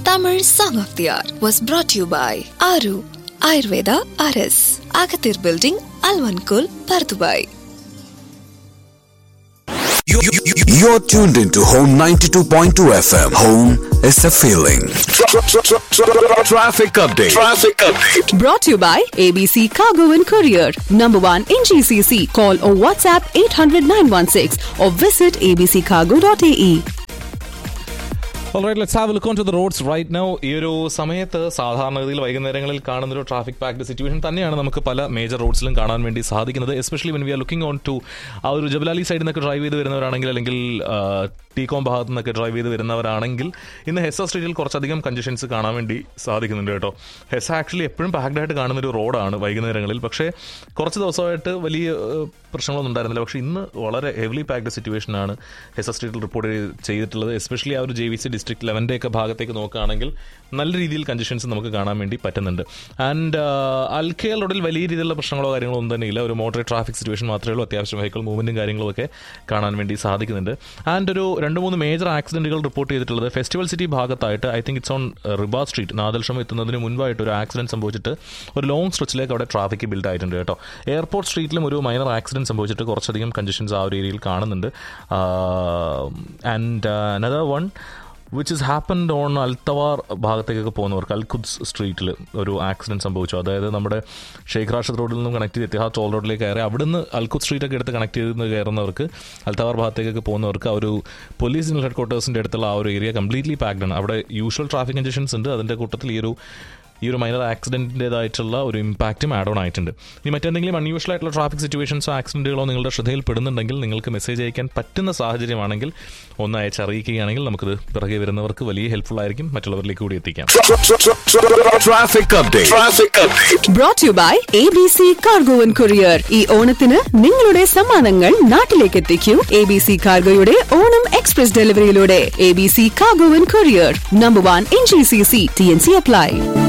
Tamil Song of the Hour was brought to you by Aru Ayurveda RS, Agathir Building, Alvankul, Pardubai. You- you- you- You're tuned into Home 92.2 FM. Home is a feeling. Traffic update. Traffic update. Brought to you by ABC Cargo and Courier. Number one in GCC. Call or WhatsApp 800 916 or visit abccargo.ae. Alright let's have look on to the roads right now ഈ ഒരു സമയത്ത് സാധാരണഗതിയിൽ വൈകുന്നേരങ്ങളിൽ കാണുന്ന ഒരു traffic packed situation തന്നെയാണ് നമുക്ക് പല മേജർ റോഡ്സിലും കാണാൻ വേണ്ടി സാധിക്കുന്നത് especially when we are looking on to ആ ഒരു ജബലാലി സൈഡിൽ നിന്നൊക്കെ ഡ്രൈവ് ചെയ്ത് വരുന്നവരാണെങ്കിൽ അല്ലെങ്കിൽ ടീകോം ഭാഗത്തു നിന്നൊക്കെ ഡ്രൈവ് ചെയ്ത് വരുന്നവരാണെങ്കിൽ ഇന്ന് ഹെസ സ്ട്രീറ്റിൽ കുറച്ചധികം കൺജഷൻസ് കാണാൻ വേണ്ടി സാധിക്കുന്നുണ്ട് കേട്ടോ ഹെസ ആക്ച്വലി എപ്പോഴും പാക്ഡ് ആയിട്ട് കാണുന്ന ഒരു റോഡാണ് വൈകുന്നേരങ്ങളിൽ പക്ഷേ കുറച്ച് ദിവസമായിട്ട് വലിയ ഏഹ്, പ്രശ്നങ്ങളൊന്നും ഉണ്ടായിരുന്നില്ല പക്ഷേ ഇന്ന് വളരെ ഹെവിലി പാക്ഡ് സിറ്റുവേഷനാണ് ഹെസ സ്ട്രീറ്റിൽ റിപ്പോർട്ട് ചെയ്തിട്ടുള്ളത് എസ്പെഷ്യലി ആ ഒരു ജെ വി സി ഡിസ്ട്രിക്ട് ലെവൻ്റെ ഒക്കെ ഭാഗത്തേക്ക് നോക്കുകയാണെങ്കിൽ നല്ല രീതിയിൽ കണ്ടീഷൻസ് നമുക്ക് കാണാൻ വേണ്ടി പറ്റുന്നുണ്ട് ആൻഡ് അൽക്കേൽ റോഡിൽ വലിയ രീതിയിലുള്ള പ്രശ്നങ്ങളോ കാര്യങ്ങളോ ഒന്നും തന്നെ ഇല്ല ഒരു മോട്ടറേറ്റ് ട്രാഫിക് സിറ്റുവേഷൻ മാത്രമേ ഉള്ളൂ അത്യാവശ്യം വെഹിക്കിൾ മൂവ്മെൻറ്റും കാര്യങ്ങളും ഒക്കെ കാണാൻ വേണ്ടി സാധിക്കുന്നുണ്ട് ആൻഡ് ഒരു രണ്ട് മൂന്ന് മേജർ ആക്സിഡൻറ്റുകൾ റിപ്പോർട്ട് ചെയ്തിട്ടുള്ളത് ഫെസ്റ്റിവൽ സിറ്റി ഭാഗത്തായിട്ട് I think it's on Riba street Nad Al Sheba എത്തുന്നതിന് മുൻപായിട്ട് ഒരു ആക്സിഡൻറ്റ് സംഭവിച്ചിട്ട് ഒരു ലോങ് സ്ട്രെച്ചിലേക്ക് അവിടെ ട്രാഫിക് ബിൽഡ് ആയിട്ടുണ്ട് കേട്ടോ എയർപോർട്ട് സ്ട്രീറ്റിലും ഒരു മൈനർ ആക്സിഡൻറ്റ് സംഭവിച്ചിട്ട് കുറച്ചധികം കണ്ടീഷൻസ് ആ ഒരു ഏരിയയിൽ കാണുന്നുണ്ട് and another one which is happened on Al Twar ഭാഗത്തേക്കൊക്കെ പോകുന്നവർക്ക് അൽഖുദ്സ് സ്ട്രീറ്റിൽ ഒരു ആക്സിഡൻറ്റ് സംഭവിച്ചു അതായത് നമ്മുടെ ഷെയ്ഖ് റാഷിദ് റോഡിൽ നിന്നും കണക്ട് ചെയ്ത് എത്തിഹാ ടോൾ റോഡിലേക്ക് കയറി അവിടുന്ന് അൽഖുദ് സ്ട്രീറ്റൊക്കെ എടുത്ത് കണക്ട് ചെയ്ത് കയറുന്നവർക്ക് അൽത്തവാർ ഭാഗത്തേക്കൊക്കെ പോകുന്നവർക്ക് ആ ഒരു പോലീസ് ജനറൽ ഹെഡ് ക്വാർട്ടേഴ്സിൻ്റെ അടുത്തുള്ള ആ ഒരു ഏരിയ കംപ്ലീറ്റ്ലി പാക്ഡ് ആണ് അവിടെ യൂഷ്വൽ ട്രാഫിക് കണ്ടീഷൻസ് ഉണ്ട് അതിൻ്റെ കൂട്ടത്തിൽ ഈ ഒരു ഈ ഒരു മൈനർ ആക്സിഡൻറ്റിൻ്റെതായിട്ടുള്ള ഒരു ഇമ്പാക്റ്റും ആഡ് ഓൺ ആയിട്ടുണ്ട് ഇനി മറ്റെന്തെങ്കിലും അൺയൂഷ്വൽ ആയിട്ടുള്ള ട്രാഫിക് സിറ്റുവേഷൻസോ ആക്സിഡൻറ്റുകളോ നിങ്ങളുടെ ശ്രദ്ധയിൽപ്പെടുന്നുണ്ടെങ്കിൽ നിങ്ങൾക്ക് മെസ്സേജ് അയക്കാൻ പറ്റുന്ന സാഹചര്യമാണെങ്കിൽ ഒന്ന് അയച്ചറിയിക്കുകയാണെങ്കിൽ നമുക്കത് പിറകെ വരുന്നവർക്ക് വലിയ ഹെൽപ്ഫുൾ ആയിരിക്കും മറ്റുള്ളവരിലേക്ക് കൂടി എത്തിക്കാം Traffic update. Traffic update. Brought to you by ABC Cargo and Courier. ഈ ഓണത്തിന് നിങ്ങളുടെ സമ്മാനങ്ങൾ നാട്ടിലേക്ക് എത്തിക്കൂ എ ബി സി കാർഗോയുടെ ഓണം എക്സ്പ്രസ് ഡെലിവറിയിലൂടെ A B C cargo and courier number one in G C C T N C apply